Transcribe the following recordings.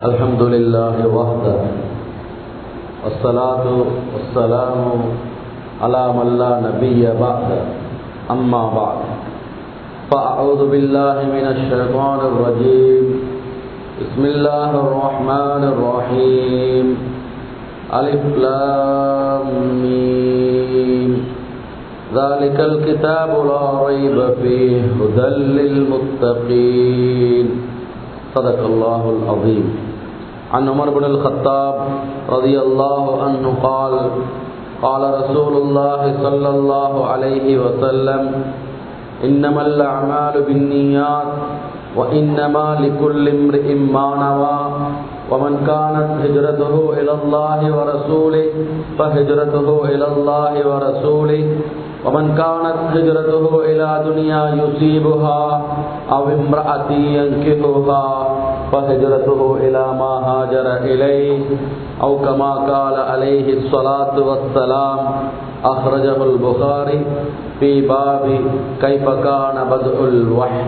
الحمد لله وحده والصلاة والسلام على من لا نبي بعد أما بعد فأعوذ بالله من الشيطان الرجيم بسم الله الرحمن الرحيم ألف لام ميم ذلك الكتاب لا ريب فيه هدى للمتقين صدق الله العظيم عن عمر بن الخطاب رضي الله عنه قال قال رسول الله صلى الله عليه وسلم إنما الأعمال بالنيات وإنما لكل امرئ ما نوى ومن كانت هجرته إلى الله ورسوله فهجرته إلى الله ورسوله ومن كانت هجرته إلى دنيا يصيبها أو امرأة ينكحها فهجرته إلى ما هاجر إليه أو كما قال عليه الصلاة والسلام أخرجه البخاري في باب كيف كان بدء الوحي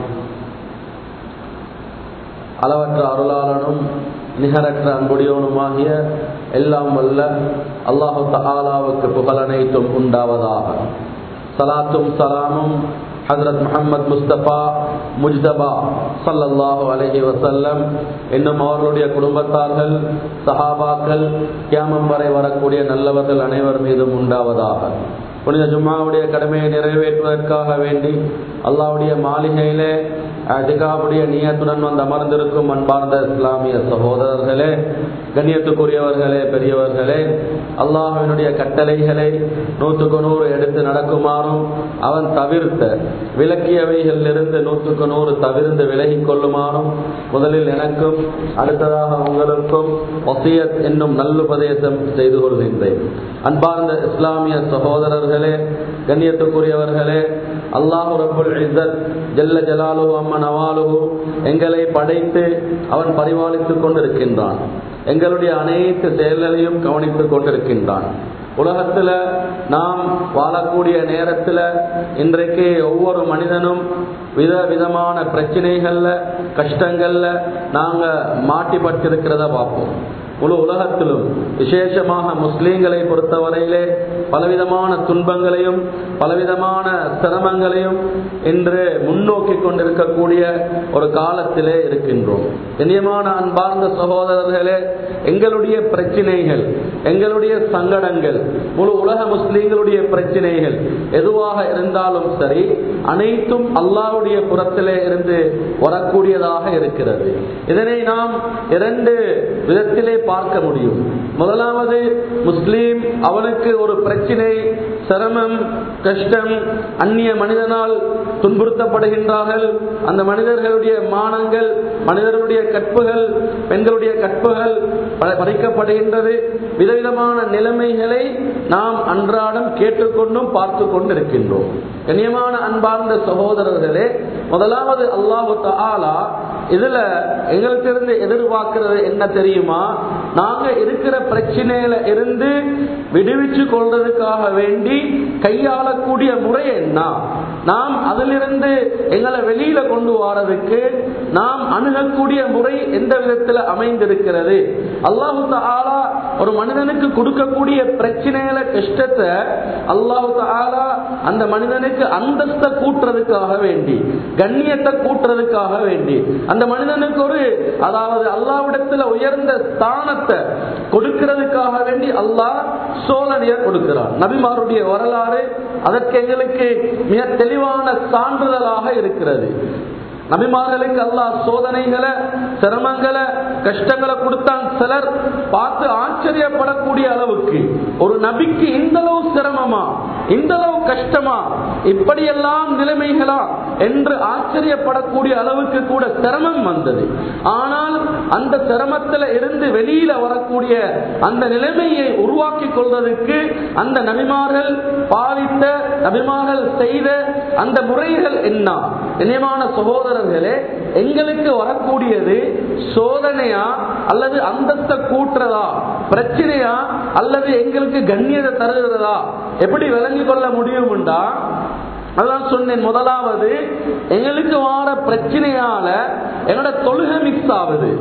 அளவற்ற அருளாளனும் நிகரற்ற அன்புடையவனுமாகிய எல்லாம் வல்ல அல்லாஹு தாலாவுக்கு புகழனைத்தும் உண்டாவதாக சலாத்தும் சலாமும் ஹசரத் முகமது முஸ்தபா முஜ்தபா சல்லல்லாஹு அலஹி வசல்லம் இன்னும் அவர்களுடைய குடும்பத்தார்கள் சஹாபாக்கள் கியாமம் வரை வரக்கூடிய நல்லவர்கள் அனைவர் மீதும் உண்டாவதாக புனித ஜும்மாவுடைய கடமையை நிறைவேற்றுவதற்காக வேண்டி அல்லாவுடைய மாளிகையிலே அதிகாவுடைய நீயத்துடன் வந்து அமர்ந்திருக்கும் அன்பார்ந்த இஸ்லாமிய சகோதரர்களே கண்ணியத்துக்குரியவர்களே பெரியவர்களே அல்லாஹினுடைய கட்டளைகளை நூற்றுக்கு நூறு எடுத்து நடக்குமாறும் அவன் தவிர்த்த விளக்கியவைகளிலிருந்து நூற்றுக்கு நூறு தவிர்த்து விலகி கொள்ளுமாறும் முதலில் எனக்கும் அடுத்ததாக உங்களுக்கும் ஒசியத் என்னும் நல்லுபதேசம் செய்து கொள்கின்றேன் அன்பார்ந்த இஸ்லாமிய சகோதரர்களே கண்ணியத்துக்குரியவர்களே அல்லாஹு ரபுல் இசத் ஜல்ல ஜலாலு அம்மன் அவாலுகு எங்களை படைத்து அவன் பரிபாலித்துக் கொண்டிருக்கின்றான் எங்களுடைய அனைத்து செயல்களையும் கவனித்துக் கொண்டிருக்கின்றான் உலகத்துல நாம் வாழக்கூடிய நேரத்துல இன்றைக்கு ஒவ்வொரு மனிதனும் வித விதமான பிரச்சனைகள்ல கஷ்டங்கள்ல நாங்க மாட்டிப்பட்டிருக்கிறத பார்ப்போம் முழு உலகத்திலும் விசேஷமாக முஸ்லீம்களை பொறுத்தவரையிலே பலவிதமான துன்பங்களையும் பலவிதமான சிரமங்களையும் இன்று முன்னோக்கி கொண்டிருக்கக்கூடிய ஒரு காலத்திலே இருக்கின்றோம் கண்ணியமான அன்பார்ந்த சகோதரர்களே எங்களுடைய பிரச்சனைகள் எங்களுடைய சங்கடங்கள் முழு உலக முஸ்லீம்களுடைய பிரச்சனைகள் எதுவாக இருந்தாலும் சரி அனைத்தும் அல்லாவுடைய புறத்திலே இருந்து வரக்கூடியதாக இருக்கிறது இதனை நாம் இரண்டு விதத்திலே பார்க்க முடியும் முதலாவது முஸ்லீம் அவனுக்கு ஒரு பிரச்சினை சிரமம் கஷ்டம் அந்நிய மனிதனால் துன்புறுத்தப்படுகின்றார்கள் அந்த மனிதர்களுடைய மானங்கள் மனிதர்களுடைய கற்புகள் பெண்களுடைய கற்புகள் பறிக்கப்படுகின்றது விதவிதமான நிலைமைகளை நாம் அன்றாடம் கேட்டுக்கொண்டும் பார்த்து கொண்டிருக்கின்றோம் கண்ணியமான அன்பார்ந்த சகோதரர்களே முதலாவது அல்லாஹு தாலா இதுல எங்களுக்கு இருந்து எதிர்பார்க்கிறது என்ன தெரியுமா நாங்க இருக்கிற பிரச்சனையில இருந்து விடுவிச்சு கொள்றதுக்காக வேண்டி கையாளக்கூடிய முறை என்ன நாம் அதிலிருந்து எங்களை வெளியில கொண்டு வாரதுக்கு நாம் அணுகக்கூடிய முறை எந்த விதத்துல அமைந்திருக்கிறது அல்லாஹு தாலா ஒரு மனிதனுக்கு கொடுக்கக்கூடிய பிரச்சனையில கஷ்டத்தை அல்லாஹு தாலா அந்த மனிதனுக்கு அந்தஸ்த கூட்டுறதுக்காக வேண்டி கண்ணியத்தை கூட்டுறதுக்காக வேண்டி அந்த மனிதனுக்கு ஒரு அதாவது அல்லாவிடத்துல உயர்ந்த ஸ்தானத்தை கொடுக்கிறதுக்காக வேண்டி அல்லாஹ் சோழனைய கொடுக்கிறார் நபிமாருடைய வரலாறு அதற்கு எங்களுக்கு மிக தெளிவான சான்றிதழாக இருக்கிறது நபிமார்களுக்கு அல்லாஹ் சோதனைகளை சிரமங்களை கஷ்டங்களை கொடுத்தான் சிலர் பார்த்து ஆச்சரியப்படக்கூடிய அளவுக்கு ஒரு நபிக்கு இந்த அளவு சிரமமா இந்த அளவு கஷ்டமா இப்படியெல்லாம் நிலைமைகளா என்று ஆச்சரியப்படக்கூடிய அளவுக்கு கூட சிரமம் வந்தது ஆனால் அந்த சிரமத்தில் இருந்து வெளியில வரக்கூடிய அந்த நிலைமையை உருவாக்கி கொள்வதற்கு அந்த நபிமார்கள் பாவித்த நபிமார்கள் செய்த அந்த முறைகள் என்ன இணையமான சகோதரர்களே எங்களுக்கு வரக்கூடியது சோதனையா அல்லது அந்தஸ்த கூட்டுறதா பிரச்சனையா அல்லது எங்களுக்கு கண்ணியத்தை தருகிறதா எப்படி விளங்கி கொள்ள முடியும்டா அதான் சொன்னேன் முதலாவது எங்களுக்கு வார பிரச்சனையால என்னோட தொழுகை மிக்ஸ் ஆகுது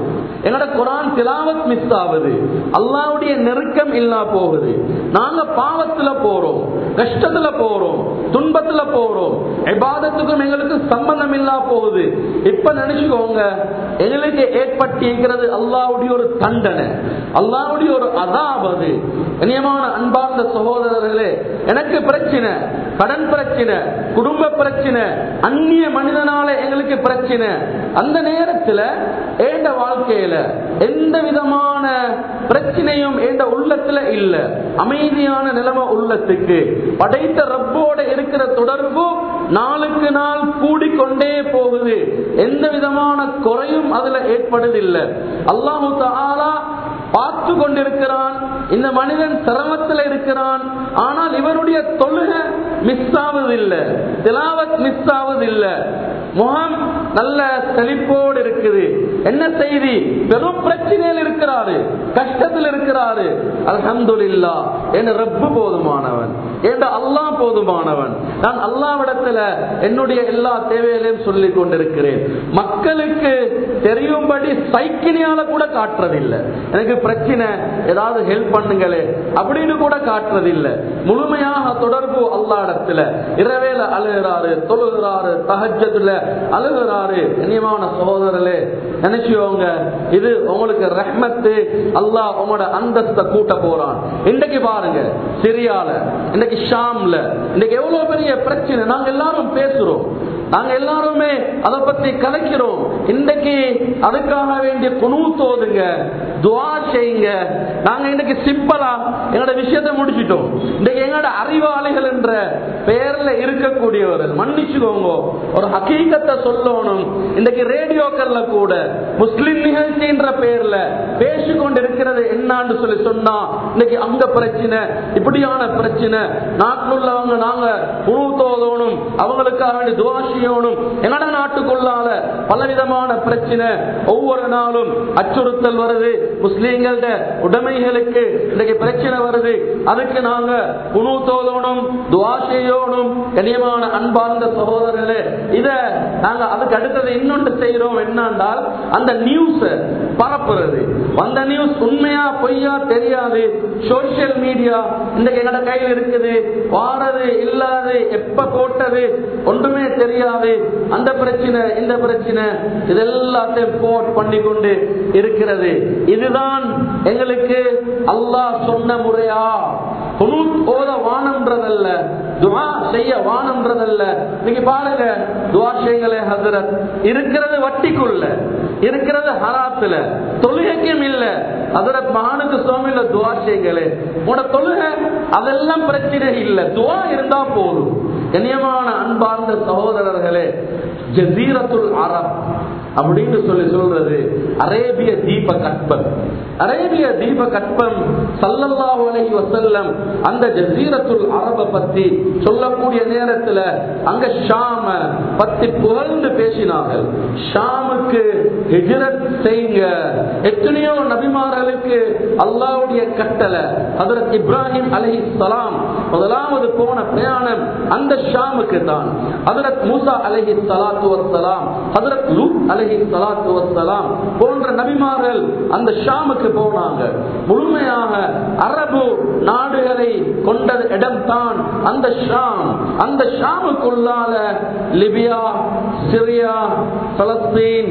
எங்களோட குரான் திலாவத் மிஸ் ஆகுது அல்லாவுடைய நெருக்கம் இல்லா போகுது நாங்க பாவத்துல போறோம் கஷ்டத்துல போறோம் துன்பத்துல போறோம் எபாதத்துக்கும் எங்களுக்கு சம்பந்தம் இல்லா போகுது இப்ப நினைச்சுக்கோங்க எங்களுக்கு ஏற்பட்டிருக்கிறது அல்லாவுடைய ஒரு தண்டனை அல்லாவுடைய ஒரு அதாவது இனியமான அன்பார்ந்த சகோதரர்களே எனக்கு பிரச்சனை கடன் பிரச்சனை குடும்ப பிரச்சனை அந்நிய மனிதனால எங்களுக்கு பிரச்சனை அந்த நேரத்துல ஏண்ட வாழ்க்கையில எந்த விதமான பிரச்சனையும் ஏண்ட உள்ளத்துல இல்ல அமைதியான நிலைமை உள்ளத்துக்கு படைத்த ரப்போட இருக்கிற தொடர்பு நாளுக்கு நாள் கூடிக்கொண்டே போகுது எந்த விதமான குறையும் அதுல ஏற்படுதில்லை அல்லாஹு தாலா பார்த்து கொண்டிருக்கிறான் இந்த மனிதன் சிரமத்தில் இருக்கிறான் ஆனால் இவருடைய தொழுகை மிஸ் ஆவதில்லை திலாவத் மிஸ் ஆவதில்லை முகம் நல்ல செழிப்போடு இருக்குது என்ன செய்தி பெரும் பிரச்சனையில் இருக்கிறாரு கஷ்டத்தில் இருக்கிறாரு அல்ஹம்துலில்லா என் ரப்பு போதுமானவன் என் அல்லாஹ் போதுமானவன் நான் அல்லாவிடத்துல என்னுடைய எல்லா தேவைகளையும் சொல்லிக் கொண்டிருக்கிறேன் மக்களுக்கு தெரியும்படி சைக்கிளியால கூட காட்டுறதில்லை எனக்கு பிரச்சனை ஏதாவது ஹெல்ப் பண்ணுங்களே அப்படின்னு கூட காட்டுறதில்லை முழுமையாக தொடர்பு அல்லாடத்துல இரவேல அழுகிறாரு தொழுகிறாரு தகஜத்துல அழுகிறாரு இனியமான சகோதரர்களே நினைச்சுவோங்க இது உங்களுக்கு ரஹ்மத்து அல்லாஹ் உங்களோட அந்தஸ்தை கூட்ட போறான் இன்றைக்கு பாருங்க சிரியால இன்னைக்கு ஷாம்ல இன்னைக்கு எவ்வளவு பெரிய பிரச்சனை நாங்க எல்லாரும் பேசுறோம் நாங்க எல்லாருமே அதை பத்தி கலைக்கிறோம் இன்றைக்கு அதுக்காக வேண்டிய குணு தோதுங்க துவா செய்யுங்க நாங்க இன்னைக்கு சிம்பிளா எங்களோட விஷயத்தை முடிச்சிட்டோம் இன்னைக்கு எங்களோட அறிவாளிகள் என்ற பெயர்ல இருக்கக்கூடியவர்கள் மன்னிச்சுக்கோங்க ஒரு ஹக்கீகத்தை சொல்லணும் இன்னைக்கு ரேடியோக்கள்ல கூட முஸ்லிம் நிகழ்ச்சின்ற பெயர்ல பேசிக்கொண்டு இருக்கிறது என்னான்னு சொல்லி சொன்னா இன்னைக்கு அங்க பிரச்சனை இப்படியான பிரச்சனை நாட்டில் உள்ளவங்க நாங்க குழு தோதணும் அவங்களுக்காக வேண்டி துவா செய்யணும் எங்கட நாட்டுக்குள்ளால பலவிதமான பிரச்சனை ஒவ்வொரு நாளும் அச்சுறுத்தல் வருது முஸ்லீம்கள உடைமைகளுக்கு இன்னைக்கு பிரச்சனை வருது அதுக்கு நாங்க குழு தோதணும் துவா செய்யணும் கண்ணியமான அன்பார்ந்த சகோதரர்களே இத நாங்க அதுக்கு அடுத்தது இன்னொன்று செய்யறோம் என்னன்றால் அந்த நியூஸ் பரப்புறது அந்த நியூஸ் உண்மையா பொய்யா தெரியாது சோசியல் மீடியா இன்றைக்கு எங்கட கையில் இருக்குது வாரது இல்லாது எப்ப போட்டது ஒன்றுமே தெரியாது அந்த பிரச்சனை இந்த பிரச்சனை இதெல்லாத்தையும் போட் பண்ணி கொண்டு இருக்கிறது இதுதான் எங்களுக்கு அல்லாஹ் சொன்ன முறையா குனூத் ஓத வானம்ன்றதல்ல துவா செய்ய வானம்ன்றதல்ல நீங்க பாருங்க துவா செய்யுங்களே ஹசரத் இருக்கிறது வட்டிக்குள்ள இருக்கிறது ஹராத்துல தொழுகைக்கும் இல்ல ஹசரத் மகானுக்கு சுவாமியில துவா செய்யுங்களே உன தொழுகை அதெல்லாம் பிரச்சனை இல்ல துவா இருந்தா போதும் கண்ணியமான அன்பார்ந்த சகோதரர்களே ஜசீரத்துல் அரப் அப்படின்னு சொல்லி சொல்றது அரேபிய தீப கற்பம் அரேபிய தீப கற்பம் சல்லல்லாஹு அலைஹி வஸல்லம் அந்த ஜசீரத்துல் அரப பத்தி சொல்லக்கூடிய நேரத்துல அங்க ஷாம பத்தி புகழ்ந்து பேசினார்கள் ஷாமுக்கு ஹிஜ்ரத் செய்யுங்க எத்தனையோ நபிமார்களுக்கு அல்லாஹ்வுடைய கட்டளை ஹஜரத் இப்ராஹிம் அலைஹி சலாம் முதலாவது போன பிரயாணம் அந்த ஷாமுக்கு தான் ஹஜரத் மூசா அலைஹி ஸலாத்து வஸ்ஸலாம் ஹஜரத் லூத் அலைஹி ஸலாத்து வஸ்ஸலாம் போன்ற நபிமார்கள் அந்த ஷாமுக்கு போனாங்க முழுமையாக அரபு நாடுகளை கொண்ட இடம் தான் அந்த ஷாம் அந்த ஷாமுக்குள்ளால லிபியா சிரியா பலஸ்தீன்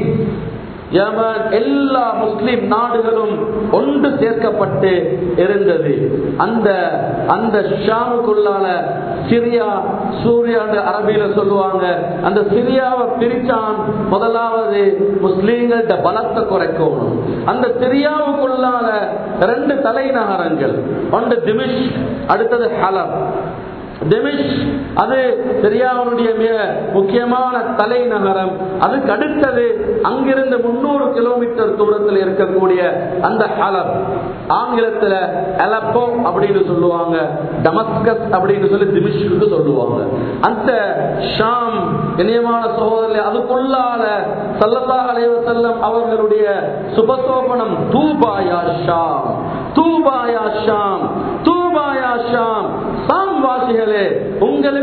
யமன் எல்லா முஸ்லிம் நாடுகளும் ஒன்று சேர்க்கப்பட்டு இருந்தது அந்த அந்த ஷாமுக்குள்ளால சிரியா சூர்யா அரபியில சொல்லுவாங்க அந்த சிரியாவை பிரிச்சான் முதலாவது முஸ்லீம்கள்ட்ட பலத்தை குறைக்கணும் அந்த சிரியாவுக்குள்ளால ரெண்டு தலைநகரங்கள் ஒன்று திமிஷ் அடுத்தது ஹலப் டெமிஷ் அது சிரியாவுடைய மிக முக்கியமான தலைநகரம் அதுக்கு அடுத்தது அங்கிருந்து முன்னூறு கிலோமீட்டர் தூரத்தில் இருக்கக்கூடிய அந்த ஹலப் ஆங்கிலத்துல அலப்போ அப்படின்னு சொல்லுவாங்க டமஸ்கஸ் அப்படின்னு சொல்லி திமிஷ்க்கு சொல்லுவாங்க அந்த ஷாம் இணையமான சகோதரர் அதுக்குள்ளால சல்லல்லா அலைவ செல்லம் அவர்களுடைய சுபசோபனம் தூபாயா ஷாம் தூபாயா ஷாம் தூபாயா ஷாம் சாம் வாசிகளே உங்களுக்கு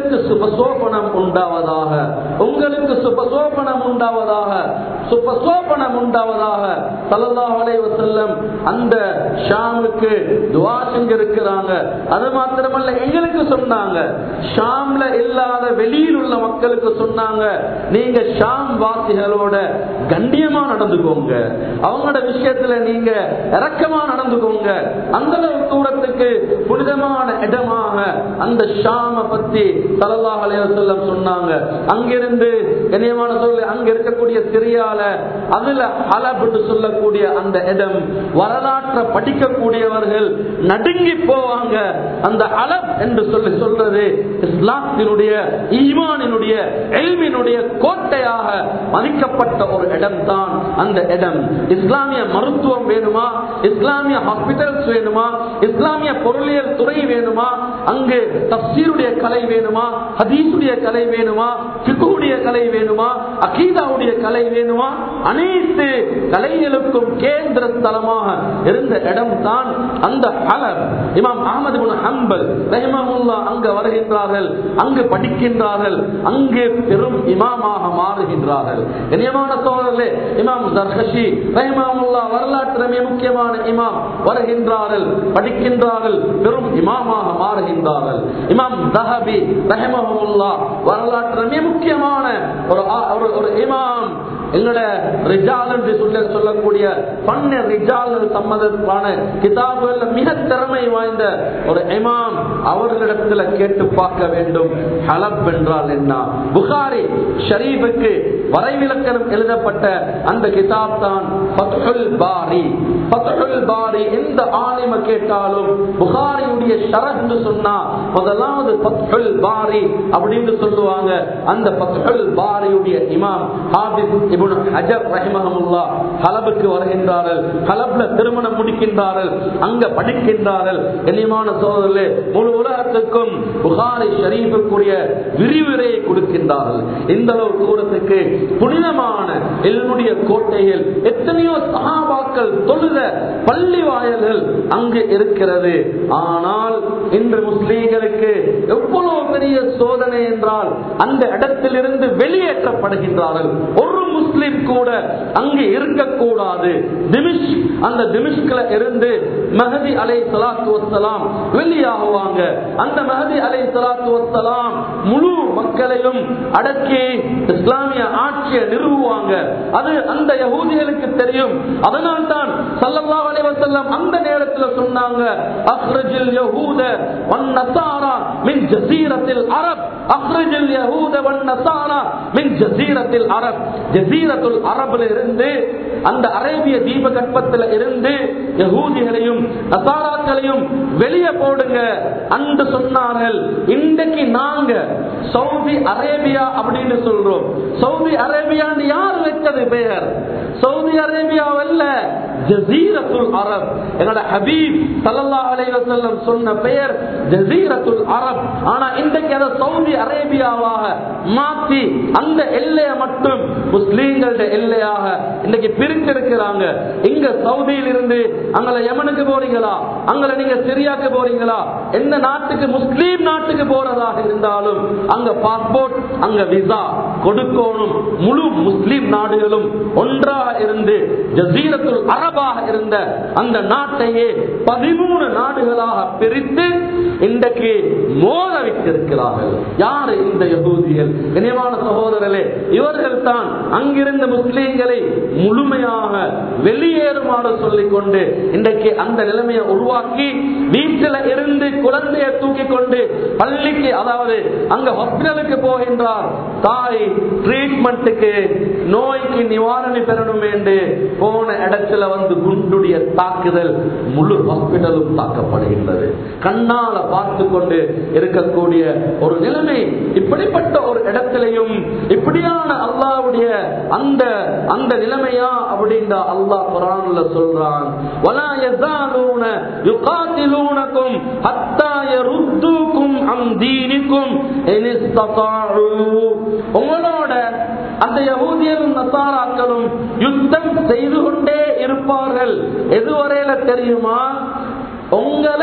உங்களுக்கு சுபசோபனம் உண்டாவதாக உங்களுக்கு சுபசோபனம் உண்டாவதாக சுபசோபனம் உண்டாவதாக சல்லல்லாஹு அலைஹி வஸல்லம் அந்த ஷாமுக்கு துஆ செஞ்சிருக்கிறாங்க அது மாத்திரமல்ல எங்களுக்கு சொன்னாங்க ஷாம்ல இல்லாத வெளியில் உள்ள மக்களுக்கு சொன்னாங்க நீங்க ஷாம் வாசிகளோட கண்ணியமா நடந்துக்கோங்க அவங்களோட விஷயத்துல நீங்க இறக்கமா நடந்துக்கோங்க அந்த அளவு தூரத்துக்கு புனிதமான இடமாக அந்த ஷாம பத்தி சல்லல்லாஹு அலைஹி வஸல்லம் சொன்னாங்க அங்கிருந்து கண்ணியமான சொல்லு அங்க இருக்கக்கூடிய சிரியால அதுல ஹலப் என்று சொல்லக்கூடிய அந்த இடம் வரலாற்றை படிக்கக்கூடியவர்கள் நடுங்கி போவாங்க அந்த அலப் என்று சொல்லி சொல்றது இஸ்லாத்தினுடைய ஈமானினுடைய எல்மினுடைய கோட்டையாக மதிக்கப்பட்ட ஒரு இடம் தான் அந்த இடம் இஸ்லாமிய மருத்துவம் வேணுமா இஸ்லாமிய ஹாஸ்பிட்டல்ஸ் வேணுமா இஸ்லாமிய பொருளியல் துறை வேணுமா அங்கு தப்சீருடைய கலை வேணுமா ஹதீசுடைய கலை வேணுமா பிகுடைய கலை வேணுமா அகீதாவுடைய கலை வேணுமா அனைத்து கலைகளுக்கும் கேந்திர தலமாக இருந்த இடம் தான் அந்த ஹலர் இமாம் அகமது ஹம்பல் ரஹிமமுல்லா அங்க வருகின்றார்கள் அங்கு படிக்கின்றார்கள் அங்கு பெரும் இமாமாக மாறுகின்றார்கள் கண்ணியமான சோழர்களே இமாம் தர்ஹஷி ரஹிமமுல்லா வரலாற்று மிக முக்கியமான இமாம் வருகின்றார்கள் படிக்கின்றார்கள் பெரும் இமாமாக மாறுகின்றார்கள் இமாம் தஹபி ரஹிமமுல்லா வரலாற்று மிக முக்கியமான ஒரு ஆ- ஒரு- ஒரு இமாம் எங்களோட ரிஜால் என்று சொல்ல சொல்லக்கூடிய பண்ண ரிஜால்கள் சம்மதமான கிதாபுகள்ல மிக திறமை வாய்ந்த ஒரு இமாம் அவர்களிடத்துல கேட்டு பார்க்க வேண்டும் ஹலப் என்றால் என்ன புகாரி ஷரீஃபுக்கு வரைவிலக்கணம் எழுதப்பட்ட அந்த கிதாப் தான் ஃபத்ஹுல் பாரி ஃபத்ஹுல் பாரி எந்த ஆலிம கேட்டாலும் புகாரியுடைய ஷரத் சொன்னா முதலாவது ஃபத்ஹுல் பாரி அப்படின்னு சொல்லுவாங்க அந்த ஃபத்ஹுல் பாரியுடைய இமாம் ஹாபிஸ் இப்னு ஹஜர் ரஹிமஹமுல்லா ஹலபுக்கு வருகின்றார்கள் ஹலப்ல திருமணம் முடிக்கின்றார்கள் அங்க படிக்கின்றார்கள் கண்ணியமான சோதரிலே முழு உலகத்துக்கும் புகாரி ஷரீஃபுக்குரிய விரிவுரையை கொடுக்கின்றார்கள் இந்த அளவு தூரத்துக்கு புனிதமான என்னுடைய கோட்டையில் எத்தனையோ சகாபாக்கள் தொழுத பள்ளி வாயல்கள் அங்கு இருக்கிறது ஆனால் இன்று முஸ்லீம்களுக்கு எவ்வளவு பெரிய சோதனை என்றால் அந்த இடத்திலிருந்து வெளியேற்றப்படுகின்றார்கள் ஒரு முஸ்லிம் கூட அங்கு இருக்கக்கூடாது திமிஷ் அந்த திமிஷ்கில இருந்து மஹதி அலை சலாத்து வசலாம் வெளியாகுவாங்க அந்த மஹதி அலை சலாத்து வசலாம் முழு மக்களையும் அடக்கி இஸ்லாமிய ஆட்சியை நிறுவுவாங்க அது அந்த யகூதிகளுக்கு தெரியும் அதனால் தான் சல்லல்லாஹு அலைஹி வஸல்லம் அந்த நேரத்தில் சொன்னாங்க அக்ரஜில் யஹூத வன் நஸாரா மின் ஜஸீரத்தில் அரப் அக்ரஜில் யஹூத வன் நஸாரா மின் ஜஸீரத்தில் அரப் ஜஸீரத்துல் அரபில் இருந்து அந்த அரேபிய தீபகற்பத்தில் இருந்து யகூதிகளையும் நசாராக்களையும் வெளியே போடுங்க அன்று சொன்னார்கள் இன்றைக்கு நாங்க சவுதி அரேபியா அப்படின்னு சொல்றோம் சவுதி அரேபியான்னு யார் வச்சது பெயர் சவுதி அரேபியாவல்ல ஜசீரத்துல் அரப் என்னோட ஹபீப் சல்லல்லாஹு அலைஹி வஸல்லம் சொன்ன பெயர் ஜசீரத்துல் அரப் ஆனா இன்றைக்கு அதை சவுதி அரேபியாவாக மாத்தி அந்த எல்லையை மட்டும் முஸ்லீம்களோட எல்லையாக இன்னைக்கு பிரிச்சிருக்கிறாங்க இங்க சவுதியில் இருந்து அங்க யமனுக்கு போறீங்களா அங்க நீங்க சிரியாக்கு போறீங்களா எந்த நாட்டுக்கு முஸ்லீம் நாட்டுக்கு போறதாக இருந்தாலும் அங்க பாஸ்போர்ட் அங்க விசா கொடுக்கணும் முழு முஸ்லீம் நாடுகளும் ஒன்றாக இருந்து ஜசீரத்துல் அரபாக இருந்த அந்த நாட்டையே பதிமூணு நாடுகளாக பிரித்து இன்றைக்கு மோத வைத்திருக்கிறார்கள் யாரு இந்த யகூதிகள் இனியமான சகோதரர்களே இவர்கள் தான் அங்கிருந்த முஸ்லீம்களை முழுமையாக வெளியேறுமாறு சொல்லிக் கொண்டு இன்றைக்கு அந்த நிலைமையை உருவாக்கி வீட்டில இருந்து குழந்தைய தூக்கி கொண்டு பள்ளிக்கு அதாவது அங்க ஹாஸ்பிட்டலுக்கு போகின்றார் தாய் ட்ரீட்மெண்ட்டுக்கு நோய்க்கு நிவாரணி பெறணும் என்று போன இடத்துல வந்து குண்டுடைய தாக்குதல் முழு ஹாஸ்பிட்டலும் தாக்கப்படுகின்றது கண்ணால பார்த்து கொண்டு இருக்கக்கூடிய ஒரு நிலைமை இப்படிப்பட்ட ஒரு இடத்திலையும் இப்படியான அல்லாவுடைய அந்த அந்த நிலைமையா அப்படின்ற அல்லாஹ் குரான்ல சொல்றான் வலா யஸாலூன யுகாத்திலூனகும் ஹத்தா யருத்துக்கும் அம் தீனிக்கும் இன் இஸ்ததாஉ உங்களோட அந்த யகூதியரும் நசாராக்களும் யுத்தம் செய்து கொண்டே இருப்பார்கள் எதுவரையில தெரியுமா உங்களை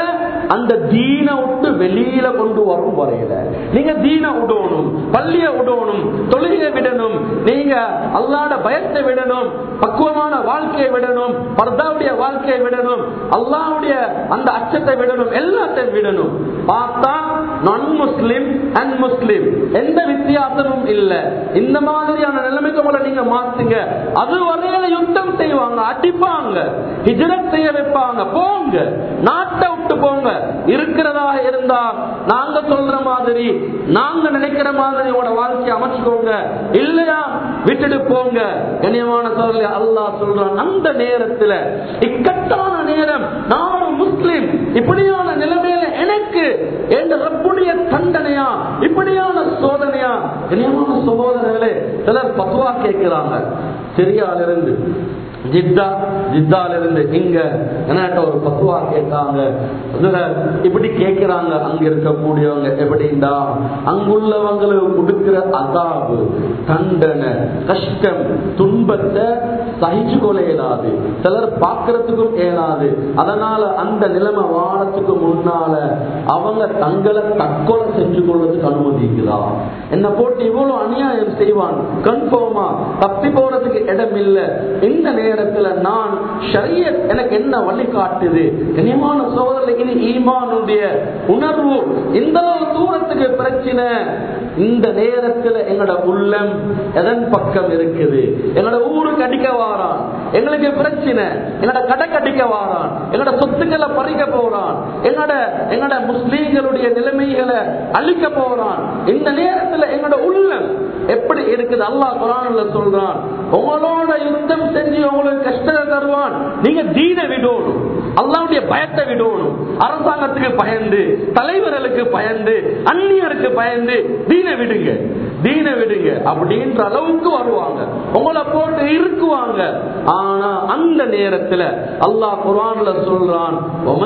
அந்த தீன விட்டு வெளியில கொண்டு வரும் வரையில நீங்க தீன விடணும் பள்ளிய விடணும் தொழுகை விடணும் நீங்க அல்லாட பயத்தை விடணும் பக்குவமான வாழ்க்கையை விடணும் பர்தாவுடைய வாழ்க்கையை விடணும் அல்லாவுடைய அந்த அச்சத்தை விடணும் எல்லாத்தையும் விடணும் பார்த்தா நான் முஸ்லிம் அண்ட் முஸ்லிம் எந்த வித்தியாசமும் இல்ல இந்த மாதிரியான நிலைமைக்கு உங்களை நீங்க மாத்துங்க அது வரையில யுத்தம் செய்வாங்க அடிப்பாங்க ஹிஜரத் செய்ய வைப்பாங்க போங்க நாட்டை விட்டு போங்க இருக்கிறதா இருந்தா நாங்க சொல்ற மாதிரி நாங்க நினைக்கிற மாதிரி உங்களோட வாழ்க்கையை அமைச்சுக்கோங்க இல்லையா விட்டுட்டு போங்க கண்ணியமான சோதரி அல்லாஹ் சொல்றான் அந்த நேரத்துல இக்கட்டான நேரம் நான் ஒரு முஸ்லிம் இப்படியான நிலைமையில எனக்கு என்ற ரப்புடைய தண்டனையா இப்படியான சோதனையா கண்ணியமான சகோதரர்களே சிலர் பத்துவா கேட்கிறாங்க சிரியால இருந்து ஜித்தா ஜித்தால இருந்து இங்க என்கிட்ட ஒரு பத்துவா கேட்டாங்க அதுல இப்படி கேட்கிறாங்க அங்க இருக்கக்கூடியவங்க எப்படின்னா அங்குள்ளவங்களுக்கு கொடுக்கிற அதாவு தண்டனை கஷ்டம் துன்பத்தை சகிச்சு கொள்ள இயலாது சிலர் பார்க்கறதுக்கும் இயலாது அதனால அந்த நிலைமை வாழத்துக்கு முன்னால அவங்க தங்களை தற்கொலை செஞ்சு கொள்றதுக்கு அனுமதிக்குதா என்ன போட்டு இவ்வளவு அநியாயம் செய்வான் கன்ஃபார்மா தப்பி போறதுக்கு இடம் இல்லை இந்த நேரத்துல நான் ஷரியத் எனக்கு என்ன வழி காட்டுது கனியமான சோதரில் இது ஈமானுடைய உணர்வு இந்த அளவு தூரத்துக்கு பிரச்சனை இந்த நேரத்துல எங்களோட உள்ளம் எதன் பக்கம் இருக்குது எங்களோட ஊருக்கு அடிக்க வாரான் எங்களுக்கு பிரச்சனை எங்களோட கடை கடிக்க வாரான் எங்களோட சொத்துக்களை பறிக்க போறான் எங்களோட எங்களோட முஸ்லீம்களுடைய நிலைமைகளை அழிக்க போறான் இந்த நேரத்துல எங்களோட உள்ளம் எப்படி இருக்குது அல்லாஹ் குரான்ல சொல்றான் உங்களோட யுத்தம் செஞ்சு உங்களுக்கு கஷ்டத்தை தருவான் நீங்க தீன விடணும் அல்லாவுடைய பயத்தை விடணும் அரசாங்கத்துக்கு பயந்து தலைவர்களுக்கு பயந்து அந்நியருக்கு பயந்து தீன விடுங்க தீன விடுங்க அப்படின்ற அளவுக்கு வருவாங்க உங்களை போட்டு இருக்குவாங்க ஆனா அந்த நேரத்துல அல்லாஹ் குரான்ல சொல்றான்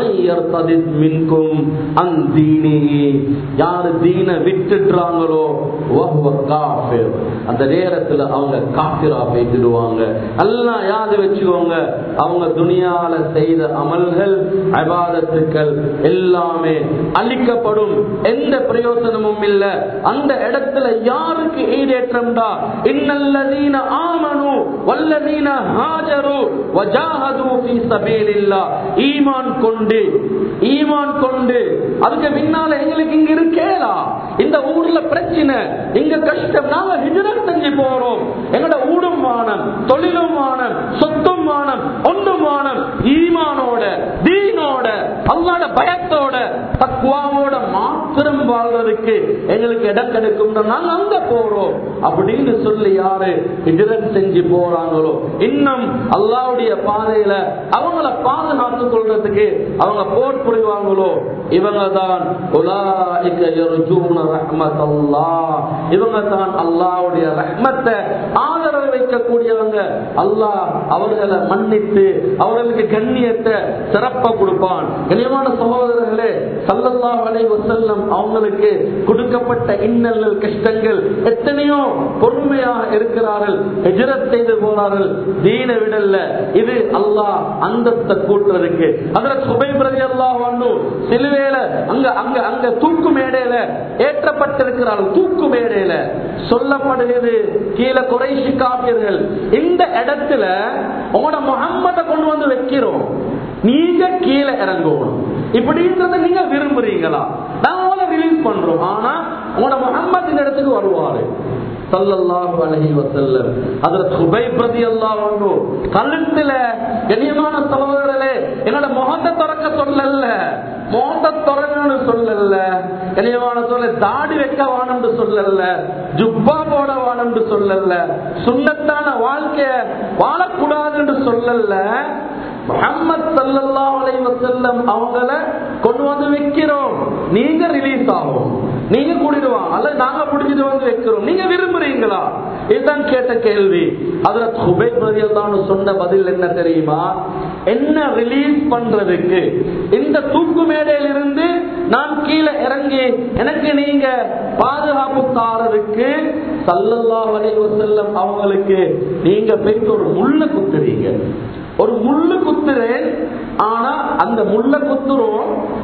மின்கும் அந்தீனி யாரு தீன விட்டுறாங்களோ அந்த நேரத்துல அவங்க காப்பிரா பேசிடுவாங்க எல்லாம் யாது வச்சுக்கோங்க அவங்க துணியால செய்த அமல்கள் அபாதத்துக்கள் எல்லாமே அழிக்கப்படும் எந்த பிரயோசனமும் இல்ல அந்த இடத்துல யாருக்கு ஈடேற்றம்டா இன்னல்லதீன ஆமனு வல்லதீன ஹாஜரு வஜாஹது ஃபீ சபீலில்லா ஈமான் கொண்டு ஈமான் கொண்டு அதுக்கு பின்னால எங்களுக்கு இங்க இருக்கேலா இந்த ஊர்ல பிரச்சனை இங்க கஷ்டம் நாங்க ஹிஜரத் செஞ்சு போறோம் எங்கட ஊடும் வானம் தொழிலும் வானம் சொத்தும் வானம் ஒன்றும் வானம் ஈமானோட தீனோட அல்லாட பயத்தோட தக்குவாவோட மாத்திரம் வாழ்றதுக்கு எங்களுக்கு இடம் கிடைக்கும் நாங்க அங்க போறோம் அப்படின்னு சொல்லி யாரு ஹிஜரத் செஞ்சு போறாங்களோ இன்னும் அல்லாவுடைய பாதையில அவங்கள பாதுகாத்துக் கொள்றதுக்கு அவங்க போர் புரிவாங்களோ இவங்க தான் இவங்க தான் அல்லாவுடைய ரஹ்மத்தை ஆதரவு வைக்கக்கூடியவங்க அல்லாஹ் அவர்களை மன்னித்து அவர்களுக்கு கண்ணியத்தை சிறப்ப கொடுப்பான் கனியமான சகோதரர்களே சல்லல்லா வலை வசல்லம் அவங்களுக்கு கொடுக்கப்பட்ட இன்னல்கள் கஷ்டங்கள் எத்தனையோ பொறுமையாக இருக்கிறார்கள் எஜரத் செய்து போனார்கள் தீன விடல்ல இது அல்லாஹ் அந்தத்தை கூட்டுறதுக்கு அதுல சுபை பிரதி அல்லாஹ் வந்து சிலுவையில அங்க அங்க அங்க தூக்கு மேடையில ஏற்றப்பட்டிருக்கிறார்கள் தூக்கு மேடையில சொல்லப்படுகிறது கீழே குறைசி காப்பியர்கள் இந்த இடத்துல உங்களோட முகம்மதை கொண்டு வந்து வைக்கிறோம் நீங்க கீழே இறங்கணும் இப்படின்றத நீங்க விரும்புறீங்களா நாங்க உங்களை ரிலீஸ் பண்றோம் ஆனா உங்களோட முகம்மது இந்த இடத்துக்கு வருவாரு சல்லல்லாஹு அலைஹி வஸல்லம் ஹஜ்ரத் ஹுபைப் ரலியல்லாஹு அன்ஹு கழுத்துல கண்ணியமான சகோதரர்களே என்னோட முகத்தை திறக்க சொல்லல முகத்தை திறக்கணும்னு சொல்லல கண்ணியமான சொல்ல தாடி வைக்க வானம்னு சொல்லல ஜுப்பா போட வானம்னு சொல்லல சுண்ணத்தான வாழ்க்கைய வாழக்கூடாதுன்னு சொல்லல முகமது சல்லல்லாஹு அலைஹி வஸல்லம் அவங்கள கொண்டு வந்து வைக்கிறோம் நீங்க ரிலீஸ் ஆகும் நீங்க கூட்டிடுவாங்க அல்ல நாங்க பிடிச்சிட்டு வந்து வைக்கிறோம் நீங்க விரும்புறீங்களா இதுதான் கேட்ட கேள்வி அதுல ஹுபைப் ரலியல்லாஹு சொன்ன பதில் என்ன தெரியுமா என்ன ரிலீஸ் பண்றதுக்கு இந்த தூக்கு மேடையிலிருந்து நான் கீழே இறங்கி எனக்கு நீங்க பாதுகாப்பு தாரதுக்கு சல்லல்லாஹு அலைஹி வஸல்லம் அவங்களுக்கு நீங்க போயிட்டு ஒரு முள்ள குத்துறீங்க ஒரு முள்ளு குத்துறேன் ஆனா அந்த முள்ள குத்துறோம் உங்களுக்கு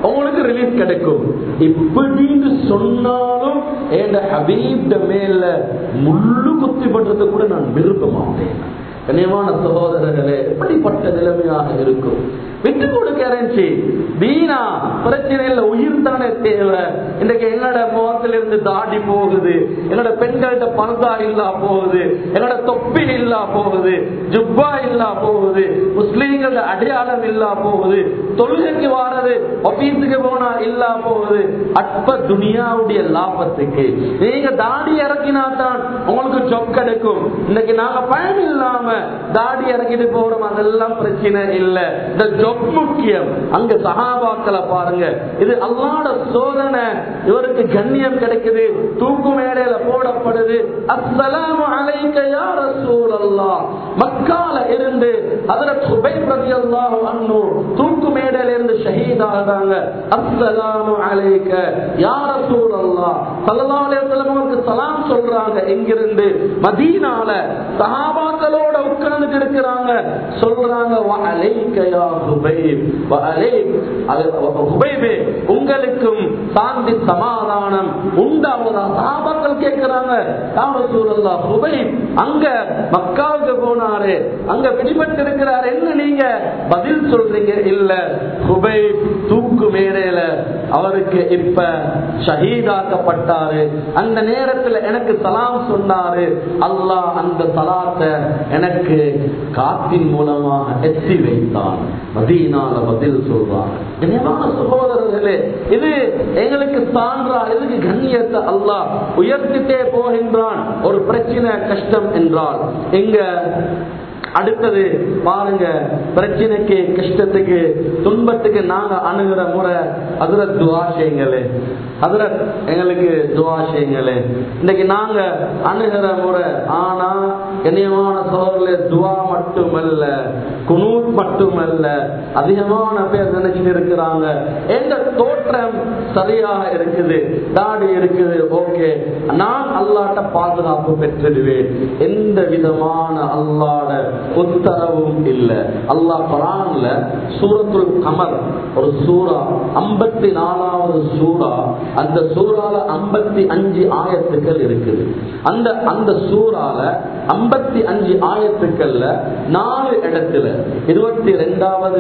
ரிலீஃப் கிடைக்கும் இப்படின்னு சொன்னாலும் என் ஹபீப்ட மேல முள்ளு குத்தி பண்றது கூட நான் விரும்ப மாட்டேன் கண்ணியமான சகோதரர்களே எப்படிப்பட்ட நிலைமையாக இருக்கும் விட்டு கொடுக்கிறேன் வீணா பிரச்சனை இல்ல உயிர் தானே தேவை இன்னைக்கு என்னோட முகத்துல இருந்து தாடி போகுது என்னோட பெண்கள்கிட்ட பர்தா இல்லா போகுது என்னோட தொப்பி இல்லா போகுது ஜுப்பா இல்லா போகுது முஸ்லீம்களோட அடையாளம் இல்லா போகுது தொழுகைக்கு வாரது ஆபீஸுக்கு போனா இல்லா போகுது அற்ப துனியாவுடைய லாபத்துக்கு நீங்க தாடி இறக்கினா தான் உங்களுக்கு ஜொப் கிடைக்கும் இன்னைக்கு நாங்க பயன் இல்லாம தாடி இறக்கிட்டு போறோம் அதெல்லாம் பிரச்சனை இல்ல இந்த ஜொப் முக்கியம் அங்க சகாபாக்களை பாருங்க இது அல்லாட சோதனை இவருக்கு கண்ணியம் கிடைக்குது தூக்கு மேடையில போடப்படுது அஸ்ஸலாமு அலைக்க யா ரசூலல்லாஹ் மக்கால இருந்து ஹஜரத் சுபைப் ரலியல்லாஹு அன்ஹு தூக்கு மேடையில இருந்து ஷஹீத் ஆகுறாங்க அஸ்ஸலாமு அலைக்க யா ரசூலல்லாஹ் ஸல்லல்லாஹு அலைஹி வஸல்லம் அவருக்கு சலாம் சொல்றாங்க எங்கிருந்து மதீனால சஹாபாக்களோட உட்கார்ந்துட்டு இருக்கிறாங்க சொல்றாங்க வ அலைக்க யா ஹுபைப் வ அலைக் ஹுபைபே உங்களுக்கும் சாந்தி சமாதானம் உண்டாவதா சஹாபாக்கள் கேட்கிறாங்க யா ரசூலல்லாஹ் ஹுபைப் அங்க மக்காவுக்கு போனாரு அங்க பிடிபட்டு இருக்கிறார் என்ன நீங்க பதில் சொல்றீங்க இல்ல ஹுபைப் தூக்கு மேடையில அவருக்கு இப்ப ஷஹீதாக்கப்பட்டாரு அந்த நேரத்துல எனக்கு சலாம் சொன்னாரு அல்லாஹ் அந்த சலாத்தை எனக்கு காத்தின் மூலமாக எத்தி வைத்தான் மதீனால பதில் சொல்றான் கண்ணியமான சகோதரர்களே இது எங்களுக்கு சான்றா இதுக்கு கண்ணியத்தை அல்லாஹ் உயர்த்திட்டே போகின்றான் ஒரு பிரச்சனை கஷ்டம் என்றால் எங்க அடுத்தது பாருங்க பிரச்சனைக்கு கஷ்டத்துக்கு துன்பத்துக்கு நாங்க அணுகிற முறை அதுல துவா செய்யுங்களே அதுல எங்களுக்கு துவா செய்யுங்களே இன்னைக்கு நாங்க அணுகிற முறை ஆனா கண்ணியமான சோழர்களே துவா மட்டுமல்ல குனூத் மட்டுமல்ல அதிகமான பேர் நினைச்சிட்டு இருக்கிறாங்க எந்த தோற்றம் சரியாக இருக்குது தாடி இருக்குது ஓகே நான் அல்லாட்ட பாதுகாப்பு பெற்றுடுவேன் எந்த விதமான அல்லாட உத்தரவும் இல்ல அல்லாஹ் குரான்ல சூரத்துல் கமர் ஒரு சூரா ஐம்பத்தி நாலாவது சூரா அந்த சூறால ஐம்பத்தி அஞ்சு ஆயத்துக்கள் இருக்குது அந்த அந்த சூறால ஐம்பத்தி அஞ்சு ஆயத்துக்கள்ல நாலு இடத்துல இருபத்தி ரெண்டாவது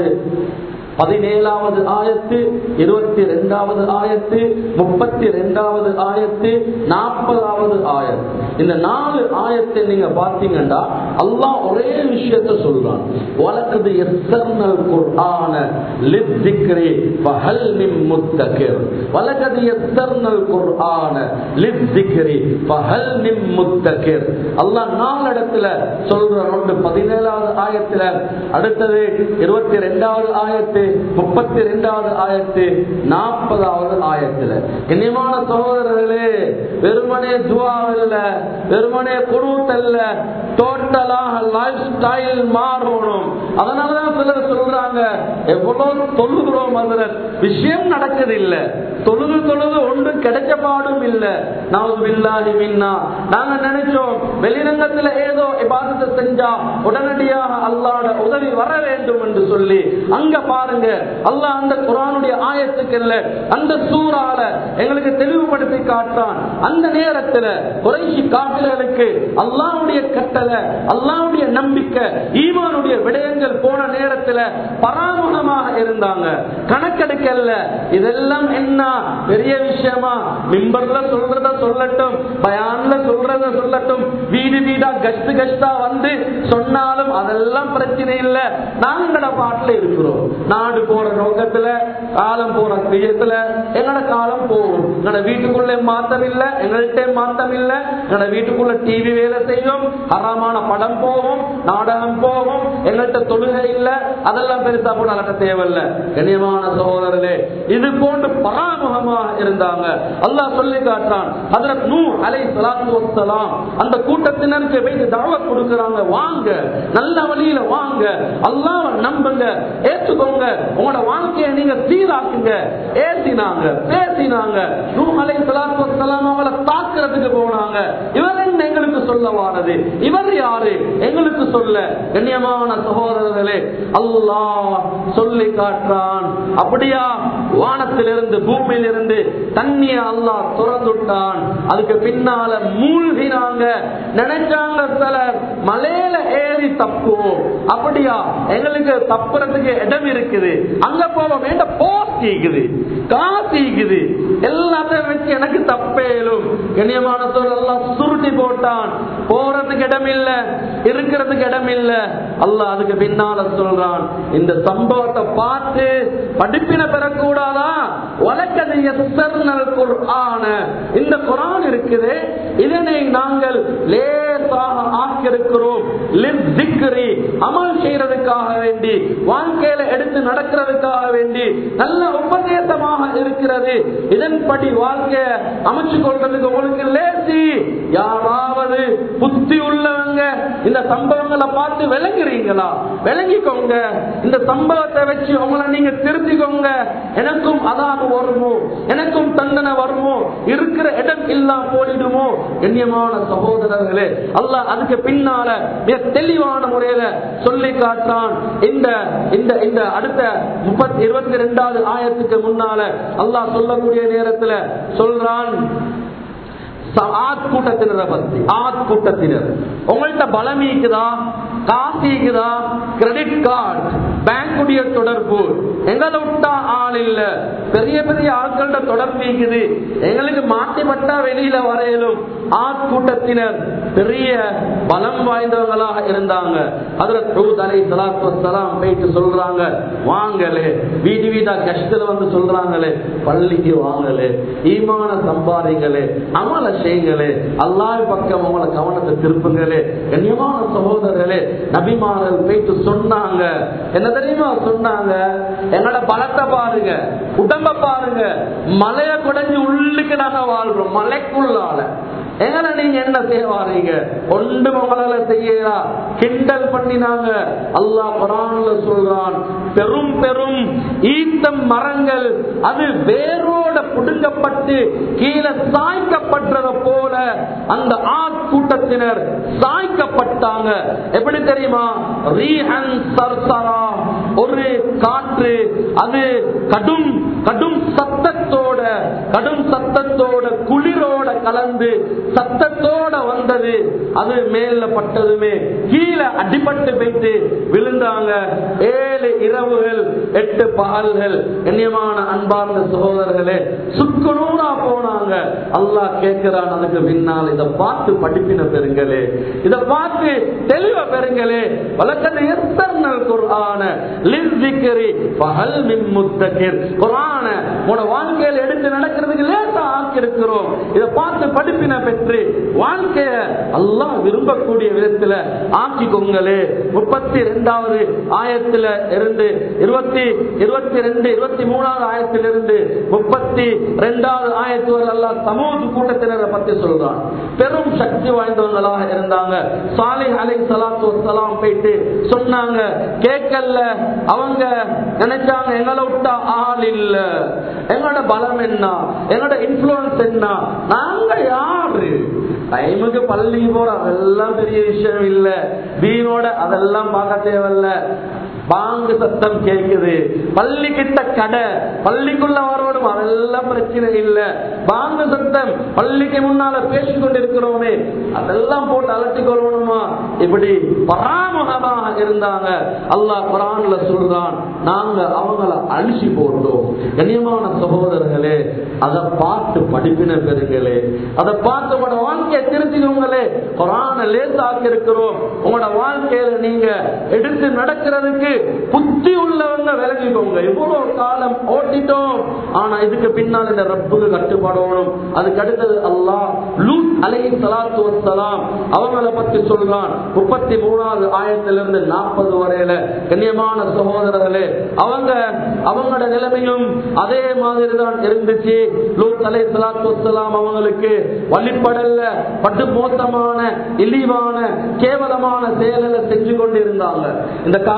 பதினேழாவது ஆயத்து இருபத்தி ரெண்டாவது ஆயத்து முப்பத்தி ரெண்டாவது ஆயத்து நாற்பதாவது ஆயத்து இந்த நாலு ஆயத்தை நீங்க பாத்தீங்கன்னா அல்லாஹ் ஒரே விஷயத்த சொல்றான் வழக்குது எஸ்தர்னல் குர்ஆன லித்திக்ரி ஃபஹல் மின் முத்தகிர் வழக்குது எஸ்தர்னல் குர்ஆன லித்திக்ரி ஃபஹல் மின் முத்தகிர் அல்லாஹ் நாலு இடத்துல சொல்ற ஒன்று பதினேழாவது ஆயத்துல அடுத்தது இருபத்தி ரெண்டாவது ஆயத்து முப்பத்தி ரெண்டாவது ஆயத்து நாற்பதாவது ஆயத்துல கண்ணியமான சகோதரர்களே வெறுமனே துவா இல்ல வெறுமனே குருத் அல்ல டோட்டலாக லைஃப் ஸ்டைல் மாறணும் அதனாலதான் சிலர் சொல்றாங்க எவ்வளவு தொழுகிறோம் அதுல விஷயம் நடக்குது இல்ல தொழுது தொழுது ஒன்று கிடைச்ச பாடும் இல்ல நான் பில்லாஹி மின்னா நாங்க நினைச்சோம் வெளிரங்கத்துல ஏதோ இபாதத்தை செஞ்சா உடனடியாக அல்லாட உதவி வர வேண்டும் என்று சொல்லி அங்க பாருங்க அல்லாஹ் அந்த குரானுடைய ஆயத்துக்கல்ல அந்த சூறால எங்களுக்கு தெளிவுபடுத்தி காட்டான் அந்த நேரத்துல குறைசி காப்பிலர்களுக்கு அல்லாவுடைய கட்டளை அல்லாவுடைய நம்பிக்கை ஈமானுடைய விடயங்கள் போன நேரத்துல பராமுகமாக இருந்தாங்க கணக்கெடுக்கல்ல இதெல்லாம் என்ன பெரிய விஷயமா மிம்பர்ல சொல்றத சொல்லட்டும் பயான்ல சொல்றத சொல்லட்டும் வீடு வீடா கஷ்டு கஷ்டா வந்து சொன்னாலும் அதெல்லாம் பிரச்சனை இல்ல நாங்களோட பாட்டுல இருக்கிறோம் நாடு போற நோக்கத்துல காலம் போற விஷயத்துல எங்களோட காலம் போகும் எங்களோட வீட்டுக்குள்ளே மாத்தம் இல்ல எங்கள்கிட்ட மாத்தம் இல்ல எங்களோட வீட்டுக்குள்ள டிவி வேலை செய்யும் அறமான படம் போகும் நாடகம் போகும் எங்கள்கிட்ட தொழுகை இல்ல அதெல்லாம் பெருசா கூட அலட்ட தேவையில்ல கண்ணியமான சகோதரர்களே இது போன்று பராமுகமாக இருந்தாங்க அல்லாஹ் சொல்லி காட்டுறான் அதுல நூ அலை சலாத்து வசலாம் அந்த கூட்டத்தினருக்கு வைத்து தாவத் கொடுக்கறாங்க வாங்க நல்ல வழியில வாங்க அல்லாஹ் நம்புங்க ஏற்றுக்கோங்க உங்களோட வாழ்க்கையை நீங்க சீராக்குங்க ஏசினாங்க பேசினாங்க நூ அலை சலாத்து வசலாம் அவளை தாக்குறதுக்கு போனாங்க இவர் என்ன என்ன எங்களுக்கு சொல்ல வாரது இவர் யாரு எங்களுக்கு சொல்ல கண்ணியமான சகோதரர்களே அல்லாஹ் சொல்லி காட்டுறான் அப்படியா வானத்திலிருந்து பூமியிலிருந்து தண்ணிய அல்லாஹ் திறந்துட்டான் அதுக்கு பின்னால மூழ்கினாங்க நினைச்சாங்க சிலர் மலையில ஏறி தப்புவோம் அப்படியா எங்களுக்கு தப்புறதுக்கு இடம் இருக்குது அங்க போக வேண்டாம் போஸ்ட் இருக்குது காசு இருக்குது எல்லாத்தையும் வச்சு எனக்கு தப்பேலும் கண்ணியமான எல்லாம் சுருட்டி போட்டான் போறதுக்கு இடம் இல்ல இருக்கிறதுக்கு இடம் இல்ல அல்லாஹ் அதுக்கு பின்னால சொல்றான் இந்த சம்பவத்தை பார்த்து படிப்பின பெறக்கூடாதா வழக்கது குர்ஆன இந்த குரான் இருக்குது இதனை நாங்கள் லேசாக ஆக்கியிருக்கிறோம் லிஸ்ஸிக்ரி, அமல் செய்யறதுக்காக வேண்டி வாழ்க்கையில எடுத்து நடக்கிறதுக்காக வேண்டி நல்ல உபதேசமாக இருக்கிறது இதன்படி வாழ்க்கைய அமைச்சு கொள்றதுக்கு உங்களுக்கு லேசி யாராவது புத்தி உள்ளவங்க இந்த சம்பவங்களை பார்த்து விளங்குறீங்களா விளங்கிக்கோங்க இந்த சம்பவத்தை வச்சு உங்களை நீங்க திருத்திக்கோங்க எனக்கும் அதாவது வருமோ எனக்கும் தண்டனை வருமோ இருக்கிற இடம் இல்லா போயிடுமோ கண்ணியமான சகோதரர்களே அல்லாஹ் அதுக்கு பின்னால மிக தெளிவான முறையில சொல்லி காட்டான் இந்த இந்த இந்த அடுத்த முப்பத்தி இருபத்தி ரெண்டாவது ஆயிரத்துக்கு முன்னால அல்லாஹ் சொல்லக்கூடிய நேரத்துல சொல்றான் ச- ஆத் கூட்டத்தினரை பத்தி ஆத் கூட்டத்தினர் உங்கள்ட்ட பலம் இருக்குதா காசு இருக்குதா கிரெடிட் கார்டு பேங்குடைய தொடர்பு எங்களை விட்டா ஆள் இல்ல பெரிய பெரிய ஆட்கள்ட தொடர்பு இருக்குது எங்களுக்கு மாட்டிப்பட்டா வெளியில வரையிலும் ஆத் கூட்டத்தினர் பெரிய பலம் வாய்ந்தவங்களாக இருந்தாங்க அதுல தூத் அலை சலாத்து வசலாம் போயிட்டு சொல்றாங்க வாங்கலே வீடு வீடா கஷ்டத்துல வந்து சொல்றாங்களே பள்ளிக்கு வாங்கலே ஈமான சம்பாதிங்களே அமல செய்யுங்களே அல்லாஹ் பக்கம் உங்களை கவனத்தை திருப்புங்களே கண்ணியமான சகோதரர்களே நபிமார்கள் போயிட்டு சொன்னாங்க என்ன தெரியுமா சொன்னாங்க எங்களோட பலத்தை பாருங்க உடம்ப பாருங்க மலைய குடைஞ்சு உள்ளுக்கு நாங்க வாழ்றோம் மலைக்குள்ளால எங்களை நீங்க என்ன செய்வாரீங்க ஒன்று உங்களால செய்யலா கிண்டல் பண்ணினாங்க அல்லாஹ் குரான்ல சொல்றான் பெரும் பெரும் ஈத்தம் மரங்கள் அது வேரோட புடுங்கப்பட்டு கீழே சாய்க்கப்பட்டத போல அந்த ஆத் கூட்டத்தினர் சாய்க்கப்பட்டாங்க எப்படி தெரியுமா ரீஹன் சர்சரா ஒரு காற்று அது கடும் கடும் சத்தத்தோட கடும் சத்தத்தோட குளிரோட கலந்து சத்தத்தோட வந்தது அது மேல பட்டதுமே கீழே அடிபட்டு போயிட்டு விழுந்தாங்க ஏழு இரவுகள் எட்டு பகல்கள் கண்ணியமான அன்பார்ந்த சகோதரர்களே சுக்குநூறா போனாங்க அல்லாஹ் கேட்கிறான் அதுக்கு பின்னால் இதை பார்த்து படிப்பின பெறுங்களே இதை பார்த்து தெளிவ பெறுங்களே வழக்கத்தை எத்தனல் குர்ஆன லிஸ்ஸிக்ரி பஹல் மின் முத்தகிர் குர்ஆன உன வாழ்க்கையில எடுத்து நடக்கிறதுக்கு லேசா ஆக்கி இருக்கிறோம் இதை பார்த்து படிப்பின பெற்று வாழ்க்கைய அல்லாஹ் விரும்பக்கூடிய விதத்துல ஆக்கிக்கோங்களே முப்பத்தி ரெண்டாவது ஆயத்துல இருந்து இருபத்தி இருபத்தி ரெண்டு இருபத்தி மூணாவது ஆயத்திலிருந்து முப்பத்தி ரெண்டாவது ஆயத்து வரை அல்லாஹ் சமூக கூட்டத்தினரை பத்தி சொல்றான் பெரும் சக்தி வாய்ந்தவங்களாக இருந்தாங்க சாலை அலை சலாத்து வசலாம் போயிட்டு சொன்னாங்க கேட்கல அவங்க நினைச்சாங்க எங்களை விட்டா ஆள் இல்ல எங்களோட பலம் என்ன எங்களோட இன்ஃபுளுன்ஸ் என்ன நாங்க யாரு டைமுக்கு பள்ளிக்கு போறோம் அதெல்லாம் பெரிய விஷயம் இல்ல வீணோட அதெல்லாம் பார்க்க தேவையில்ல பாங்கு சத்தம் கேக்குது பள்ளி கிட்ட கடை பள்ளிக்குள்ள வரணும் அதெல்லாம் பிரச்சனை இல்ல பாங்கு சத்தம் பள்ளிக்கு முன்னால பேசிக் கொண்டிருக்கிறோமே அதெல்லாம் போட்டு அலட்டிக் கொள்ளணுமா இப்படி பராமுகமாக இருந்தாங்க அல்லாஹ் குரான்ல சொல்றான் நாங்க அவங்கள அழிச்சு போட்டோம் கண்ணியமான சகோதரர்களே அதை பார்த்து படிப்பின பெறுங்களே அதை பார்த்து உங்களோட வாழ்க்கையை திருத்திக்கோங்களே குரான லேசாக்கி இருக்கிறோம் உங்களோட வாழ்க்கையில நீங்க எடுத்து நடக்கிறதுக்கு புத்தி உள்ளவங்க விலகிக்கோங்க இவ்வளவு காலம் ஓட்டிட்டோம் ஆனா இதுக்கு பின்னால் இந்த ரப்புக்கு கட்டுப்படணும் அதுக்கு அடுத்தது அல்லாஹ் லூத் அலைஹி ஸலாத்து வஸ்ஸலாம் அவங்கள பத்தி சொல்றான் முப்பத்தி மூணாவது ஆயத்திலிருந்து நாற்பது வரையில கண்ணியமான சகோதரர்களே அவங்க அவங்களோட நிலைமையும் அதே மாதிரி தான் இருந்துச்சு லூத் அலை சலாத்து வஸ்ஸலாம் அவங்களுக்கு வழிபடல பட்டு மோசமான இழிவான கேவலமான செயலை செஞ்சு கொண்டு இருந்தாங்க இந்த காலத்துல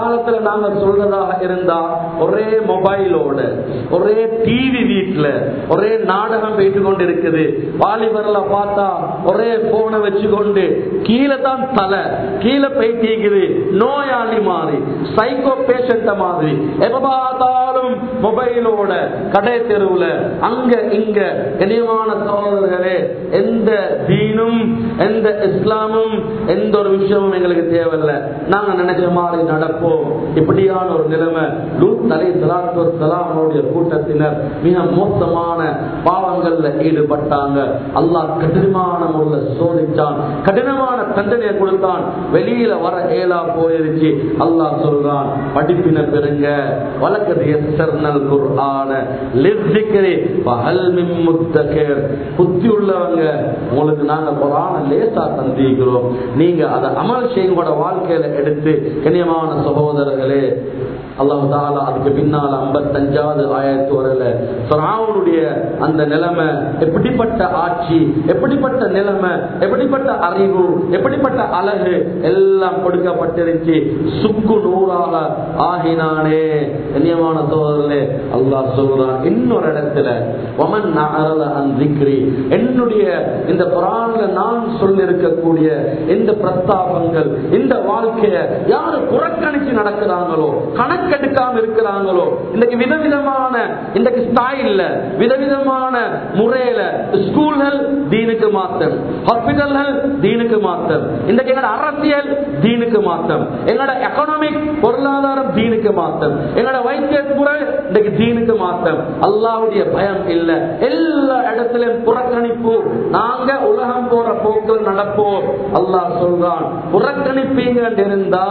நாங்க சொல்றதாக இருந்தா ஒரே மொபைலோட ஒரே டிவி வீட்டுல ஒரே நாடகம் போயிட்டு கொண்டு இருக்குது வாலிபர்ல பார்த்தா ஒரே போனை வச்சுக்கொண்டு கீழே தான் தலை கீழே போயிட்டு நோயாளி மாதிரி சைக்கோ பேஷண்ட மாதிரி எப்ப பார்த்தாலும் மொபைலோட கடை தெருவுல அங்க இங்க இனியமான சோதரர்களே எந்த தீனும் எந்த இஸ்லாமும் எந்த ஒரு விஷயமும் எங்களுக்கு தேவையில்லை நாங்க நினைச்ச மாதிரி நடப்போம் இப்படியான ஒரு நிலைமை லூத் அலை சலாத்து சலாமுடைய கூட்டத்தினர் மிக மோசமான பாவங்கள்ல ஈடுபட்டாங்க அல்லாஹ் கடினமான முறையில் சோதிச்சான் கடினமான தண்டனையை கொடுத்தான் வெளியில வர ஏலா போயிருச்சு அல்லாஹ் சொல்றான் படிப்பின பெறுங்க வழக்கது எஸ்டர்னல் குர்ஆன லிஸ்திக்ரி பஹல் மின் முத்தகிர் புத்தி உள்ளவங்க உங்களுக்கு நாங்க குர்ஆன லேசா தந்திக்கிறோம் நீங்க அதை அமல் செய்யுங்களோட வாழ்க்கையில எடுத்து கண்ணியமான சகோதரர்களே அல்லாஹ் தாலா அதுக்கு பின்னால் ஐம்பத்தஞ்சாவது ஆயிரத்து வரல ஃபராவுனுடைய அந்த நிலைமை எப்படிப்பட்ட ஆட்சி எப்படிப்பட்ட நிலைமை எப்படிப்பட்ட அறிவு எப்படிப்பட்ட அழகு எல்லாம் கொடுக்கப்பட்டிருந்துச்சு சுக்கு நூறாக ஆகினானே கண்ணியமான சோதரர்களே அல்லாஹ் சொல்றான் இன்னொரு இடத்துல ஒமன் நகரல அந்திக்ரி என்னுடைய இந்த குரான்ல நான் சொல்லிருக்கக்கூடிய இந்த பிரஸ்தாபங்கள் இந்த வாழ்க்கைய யாரு புறக்கணிச்சு நடக்கிறாங்களோ கணக்கெடுக்காம இருக்கிறாங்களோ இன்னைக்கு விதவிதமான இன்னைக்கு ஸ்டைல்ல விதவிதமான முறையில ஸ்கூல்கள் தீனுக்கு மாத்தம் ஹாஸ்பிட்டல்கள் தீனுக்கு மாத்தம் இன்னைக்கு எங்களோட அரசியல் தீனுக்கு மாத்தம் எங்களோட எக்கனாமிக் பொருளாதாரம் தீனுக்கு மாத்தம் எங்களோட வைத்திய முறை இன்னைக்கு தீனுக்கு மாத்தம் அல்லாவுடைய பயம் இல்ல எல்லா இடத்திலும் புறக்கணிப்பு நாங்க உலகம் போற போக்கில் நடப்போம் அல்லாஹ் சொல்றான் புறக்கணிப்பீங்க இருந்தா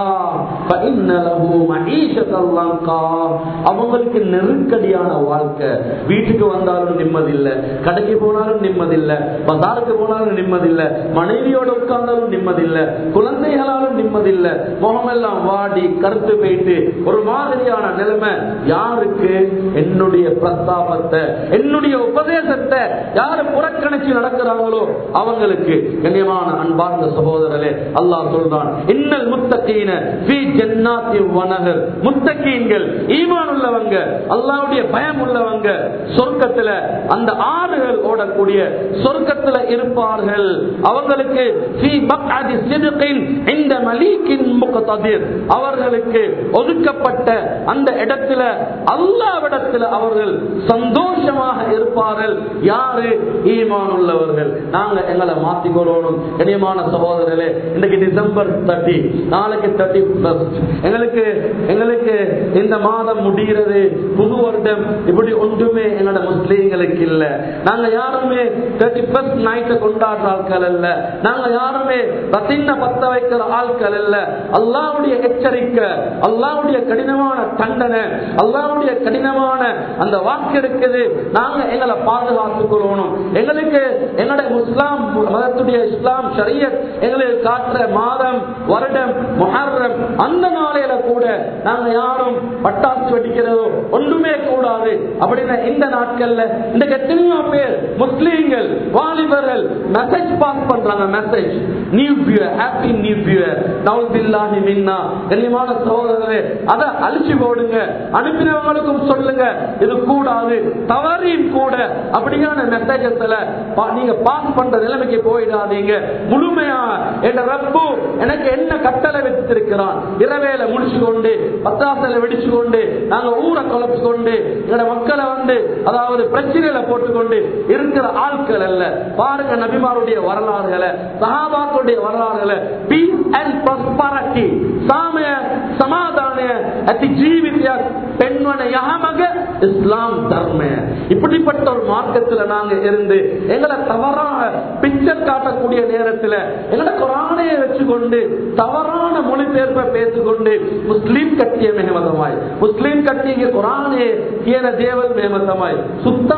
அவங்களுக்கு நெருக்கடியான வாழ்க்கை வீட்டுக்கு வந்தாலும் நிம்மதி இல்ல கடைக்கு போனாலும் நிம்மதி இல்ல பசாருக்கு போனாலும் நிம்மதி இல்ல மனைவியோட உட்கார்ந்தாலும் நிம்மதி இல்ல குழந்தைகளாலும் நிம்மதி இல்ல முகமெல்லாம் வாடி கருத்து போயிட்டு ஒரு மாதிரியான நிலைமை யாருக்கு என்னுடைய பிரஸ்தாபத்தை என்னுடைய உபதேசத்தை யாரு புறக்கணிச்சு நடக்கிறாங்களோ அவங்களுக்கு கண்ணியமான அன்பார்ந்த சகோதரர்களே அல்லாஹ் சொல்றான் இன்னல் முத்தகீன ஃபீ ஜன்னாத்தி வனகர் முத்தகீன்கள் ஈமான் உள்ளவங்க அல்லாஹ்வுடைய பயம் உள்ளவங்க சொர்க்கத்துல அந்த ஆறுகள் ஓடக்கூடிய சொர்க்கத்துல இருப்பார்கள் அவங்களுக்கு ஃபீ மக்அதி சித்கின் இந்த மலீக்கின் முக்ததிர் அவர்களுக்கு ஒதுக்கப்பட்ட அந்த இடத்துல அல்லாவிடத்துல அவர்கள் சந்தோஷமாக இருப்பார்கள் யாரு ஈமான் உள்ளவர்கள் நாங்க எங்களை மாத்திக்கொள்ளணும் கனியமான சகோதரர்களே இன்னைக்கு டிசம்பர் தேர்ட்டி நாளைக்கு தேர்ட்டி எங்களுக்கு எங்களுக்கு இந்த மாதம் முடிகிறது புது வருடம் இப்படி ஒன்றுமே எங்களோட முஸ்லீம்களுக்கு இல்ல நாங்க யாருமே தேர்ட்டி ஃபர்ஸ்ட் நைட்டை கொண்டாடுற ஆட்கள் அல்ல நாங்க யாருமே ரத்தின பத்த வைக்கிற ஆட்கள் அல்ல அல்லாவுடைய எச்சரிக்கை அல்லாவுடைய கடினமான தண்டனை அல்லாவுடைய கடினமான அந்த வாக்கு இருக்குது நாங்க எங்களை பாதுகாத்துக் கொள்ளணும் எங்களுக்கு எங்களுடைய முஸ்லாம் மதத்துடைய இஸ்லாம் ஷரியத் எங்களுக்கு காட்டுற மாதம் வருடம் முஹர்ரம் அந்த நாளையில கூட நாங்க யாரும் பட்டாசு வெடிக்கிறதோ ஒன்றுமே கூடாது அப்படின்னா இந்த நாட்கள்ல இந்த எத்தனையோ பேர் முஸ்லீம்கள் வாலிபர்கள் மெசேஜ் பாஸ் பண்றாங்க message new year happy new year நவுபில்லாஹி மின்னா கண்ணியமான சகோதரர்களே அதை அழிச்சு போடுங்க அனுப்பினவங்களுக்கும் சொல்லுங்க இது கூடாது தவறியும் கூட அப்படியான மெசேஜஸ்ல நீங்க பாஸ் பண்ற நிலைமைக்கு போயிடாதீங்க முழுமையா என்ற ரப்பு எனக்கு என்ன கட்டளை வச்சிருக்கிறான் இரவேல முடிச்சு கொண்டு பத்தாசல வெடிச்சு கொண்டு நாங்க ஊரை குழப்பி கொண்டு எங்களோட மக்களை வந்து அதாவது பிரச்சனைகளை போட்டுக்கொண்டு இருக்கிற ஆட்கள் அல்ல பாருங்க நபிமாருடைய வரலாறுகளை சகாபாக்களுடைய வரலாறுகளை பீஸ் அண்ட் ப்ராஸ்பரிட்டி சாமய சமாதான அதி ஜீவித்யா பெண்மனை யகமக இஸ்லாம் தர்ம இப்படிப்பட்ட ஒரு மார்க்கத்துல நாங்க இருந்து எங்களை தவறாக பிக்சர் காட்டக்கூடிய நேரத்துல எங்களை குரானையை வச்சுக்கொண்டு தவறான மொழிபெயர்ப்பை பேசிக்கொண்டு முஸ்லீம் கட்டிய மேமதமாய் முஸ்லீம் கட்டிய குரானே கீழ தேவல் மேமதமாய் சுத்தமான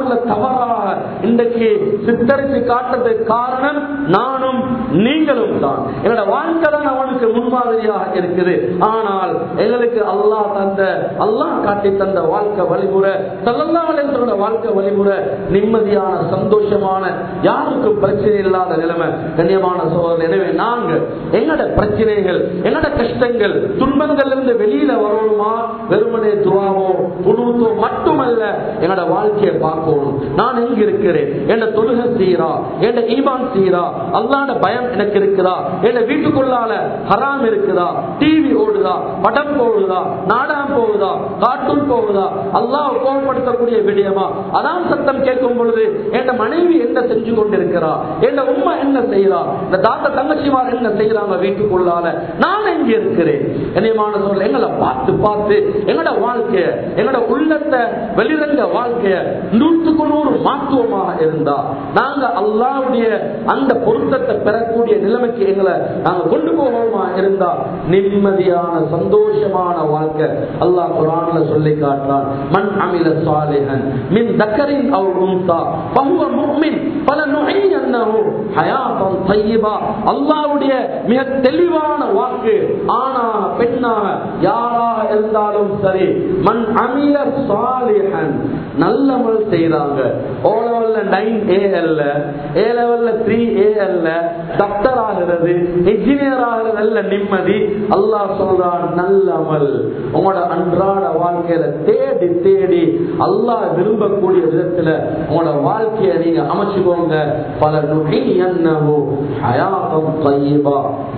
வரலாறுல தவறாக இன்றைக்கு சித்தரித்து காட்டுறதுக்கு காரணம் நானும் நீங்களும் தான் எங்களோட வாழ்க்கை தான் அவனுக்கு முன்மாதிரியாக இருக்குது ஆனால் எங்களுக்கு அல்லாஹ் தந்த அல்லாஹ் காட்டி தந்த வாழ்க்கை வழிமுறை சல்லல்லாஹு வாழ்க்கை வழிமுறை நிம்மதியான சந்தோஷமான யாருக்கும் பிரச்சனை இல்லாத நிலைமை கண்ணியமான சோதரர் எனவே நாங்க எங்களோட பிரச்சனைகள் எங்களோட கஷ்டங்கள் துன்பங்கள் இருந்து வெளியில வரணுமா வெறுமனே துவாவோ குழுத்தோ மட்டுமல்ல என்னோட வாழ்க்கையை பார்க்கணும் நான் எங்க இருக்கிறேன் என்ன தொழுகை செய்யறா என்ன ஈமான் செய்யறா அல்லாட பயம் எனக்கு இருக்குதா என்ன வீட்டுக்குள்ளால ஹராம் இருக்குதா டிவி ஓடுதா படம் போகுதா நாடகம் போகுதா கார்ட்டூன் போகுதா அல்லாஹ் கோபப்படுத்தக்கூடிய விடயமா அதான் சத்தம் கேட்கும் பொழுது என் மனைவி என்ன செஞ்சு கொண்டிருக்கிறா என் உண்மை என்ன செய்யறா இந்த தாத்தா தங்கச்சிமார் என்ன செய்யறாங்க வீட்டுக்குள்ளால நான் எங்க இருக்கிறேன் என்னையமான சொல்ல எங்களை பார்த்து பார்த்து எங்களோட வாழ்க்கைய எங்களோட உள்ளத்தை வெளிரங்க வாழ்க்கைய நூற்றுக்கு நூறு மாத்துவமாக இருந்தா நாங்க அல்லாவுடைய அந்த பொருத்தத்தை பெறக்கூடிய நிலைமைக்கு எங்களை நாங்க கொண்டு போவோமா இருந்தா நிம்மதியான சந்தோஷமான வாழ்க்கை அல்லாஹ் குரான்ல சொல்லி காட்டுறான் மண் அமில சாலிஹன் மின் தக்கரின் அவர் உம்தா பகுவ முக்மின் பல நுழையன்னஹு ஹயாத்தன் தய்யிபா அல்லாஹ்வுடைய மிக தெளிவான வாக்கு ஆணாக பெண்ணாக யாராக இருந்தாலும் சரி மண் அமில சாலிஹன் நல்லமல் செய்யறாங்க ஓ லெவல்ல நைன் ஏ அல்ல ஏ லெவல்ல த்ரீ ஏ அல்ல டாக்டர் ஆகிறது இன்ஜினியர் ஆகிறது அல்ல நிம்மதி அல்லாஹ் சொல்றான் நல்லமல் உங்களோட அன்றாட வாழ்க்கையில தேடி தேடி அல்லாஹ் விரும்பக்கூடிய விதத்துல உங்களோட வாழ்க்கையை நீங்க அமைச்சுக்கோங்க பல நுகை என்னவோ ஹயாத்தம் தையபா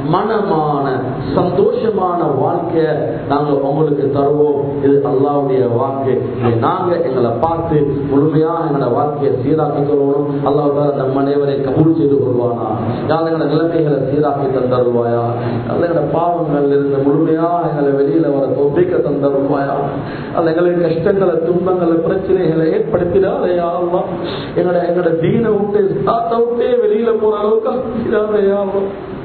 மனமான சந்தோஷமான வாழ்க்கைய நாங்க உங்களுக்கு தருவோம் இது அல்லாவுடைய வாக்கு இதை நாங்க எங்களை பார்த்து முழுமையா எங்களோட வாழ்க்கையை சீராக்கிக்கிறோம் அல்லாஹ் நம் அனைவரை கபூல் செய்து கொள்வானா யார் எங்களோட நிலைமைகளை சீராக்கி தந்தருவாயா அல்ல எங்களோட பாவங்கள் இருந்து முழுமையா எங்களை வெளியில வர தொப்பிக்க தந்தருவாயா அல்ல எங்களுக்கு கஷ்டங்களை துன்பங்களை பிரச்சனைகளை ஏற்படுத்திடாதையா அல்லா எங்களோட எங்களோட தீன விட்டு சாத்த விட்டே வெளியில போற அளவுக்கு ஆக்கிடாதையா அல்லா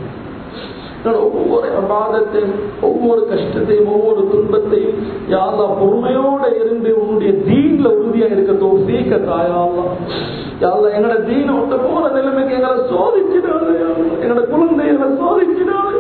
ஒவ்வொரு அபாதத்தையும் ஒவ்வொரு கஷ்டத்தையும் ஒவ்வொரு துன்பத்தையும் யாரா பொறுமையோட இருந்து உன்னுடைய தீன்ல உறுதியா இருக்க தோசீக்க தாயாலாம் யாரா எங்களோட தீன விட்டு போற நிலைமைக்கு எங்களை சோதிச்சிடாது எங்களோட குழந்தைகளை சோதிச்சிடாது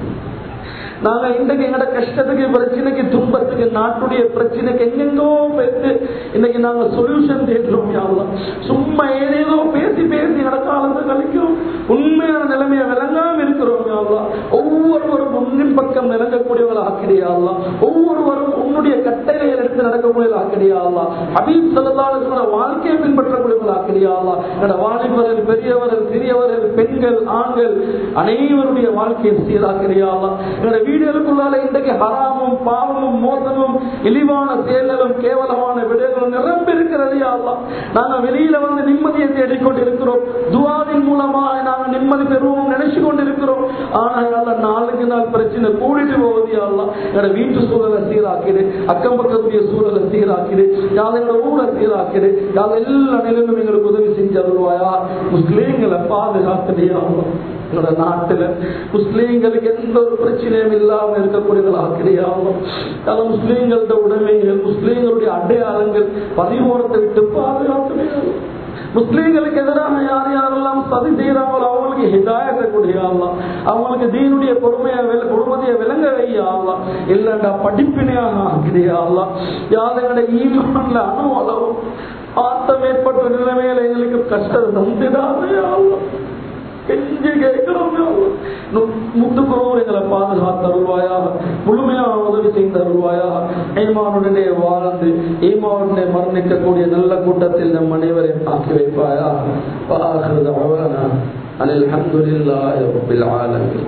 நாங்க இன்றைக்கு எங்கட கஷ்டத்துக்கு பிரச்சனைக்கு துன்பத்துக்கு நாட்டுடைய பிரச்சனைக்கு எங்கெங்கோ பேசி இன்னைக்கு நாங்க சொல்யூஷன் தேடுறோம் யாரும் சும்மா ஏதேதோ பேசி பேசி எங்கட காலத்தை கழிக்கிறோம் உண்மையான நிலைமையை விளங்காம இருக்கிறோம் யாரும் ஒவ்வொருவரும் முன்னின் பக்கம் விளங்கக்கூடியவர்கள் ஆக்கிடையாலாம் ஒவ்வொருவரும் உன்னுடைய கட்டளைகள் எடுத்து நடக்கக்கூடியவர்கள் ஆக்கிடையாலாம் ஹபீப் சல்லாத வாழ்க்கையை பின்பற்றக்கூடியவர்கள் ஆக்கிடையாலாம் எங்கட வாலிபர்கள் பெரியவர்கள் சிறியவர்கள் பெண்கள் ஆண்கள் அனைவருடைய வாழ்க்கையை சீராக்கிடையாலாம் எங்கட வீடுகளுக்குள்ளால இன்றைக்கு ஹராமும் பாவமும் மோசமும் இழிவான செயல்களும் கேவலமான விடயங்களும் நிரம்பி இருக்கிறது யாரெல்லாம் நாங்க வெளியில வந்து நிம்மதியை தேடிக்கொண்டு இருக்கிறோம் துவாவின் மூலமாக நாங்க நிம்மதி பெறுவோம் நினைச்சு கொண்டு இருக்கிறோம் ஆனா யாரெல்லாம் நாளுக்கு நாள் பிரச்சனை கூடிட்டு போவது யாரெல்லாம் எங்களோட வீட்டு சூழலை சீராக்கிடு அக்கம் பக்கத்துடைய சூழலை சீராக்கிடு யார் எங்களோட ஊரை சீராக்கிடு யார் எல்லா நிலையிலும் எங்களுக்கு உதவி செஞ்சு அருள்வாயா முஸ்லீம்களை பாதுகாத்துடையா எங்களோட நாட்டுல முஸ்லீம்களுக்கு எந்த ஒரு பிரச்சனையும் இல்லாம இருக்கக்கூடியவர்களாக கிடையாது அது முஸ்லீம்களோட உடைமைகள் முஸ்லீம்களுடைய அடையாளங்கள் பதிவோரத்தை விட்டு பாதுகாத்து முஸ்லீம்களுக்கு எதிராக யார் யாரெல்லாம் சதி செய்யறாங்களோ அவங்களுக்கு ஹிதாயத்தை கூடியாடலாம் அவங்களுக்கு தீனுடைய பொறுமையை பொறுமதியை விளங்க வையாடலாம் இல்லண்டா படிப்பினையாக ஆக்கிடையாடலாம் யாருடைய ஈமான்ல அணு அளவும் ஆத்தம் ஏற்பட்ட நிலைமையில எங்களுக்கு கஷ்டம் தந்துடாதே ஆகலாம் கெஞ்சி கேட்கிறோம் முத்துக்குறோர் எங்களை பாதுகாத்தருள்வாயாக முழுமையாக உதவி செய்தருள்வாயாக ஈமானுடனே வாழ்ந்து ஈமானுடனே மரணிக்கக்கூடிய நல்ல கூட்டத்தில் நம் அனைவரையும் ஆக்கி வைப்பாயா வாகிறது அவனா அனில் அல்ஹம்துலில்லாஹி ரப்பில் ஆலமீன்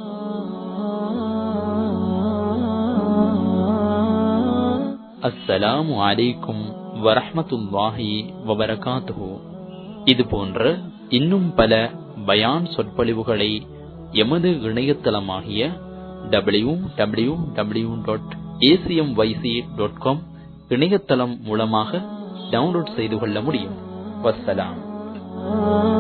அஸ்ஸலாமு அலைக்கும் வரஹ்மத்துல்லாஹி வபரகாத்துஹு இது போன்ற இன்னும் பல பயான் சொற்பொழிவுகளை எமது இணையதளமாகிய W W W dot ACM YC dot com இணையதளம் மூலமாக டவுன்லோட் செய்து கொள்ள முடியும் வசலாம்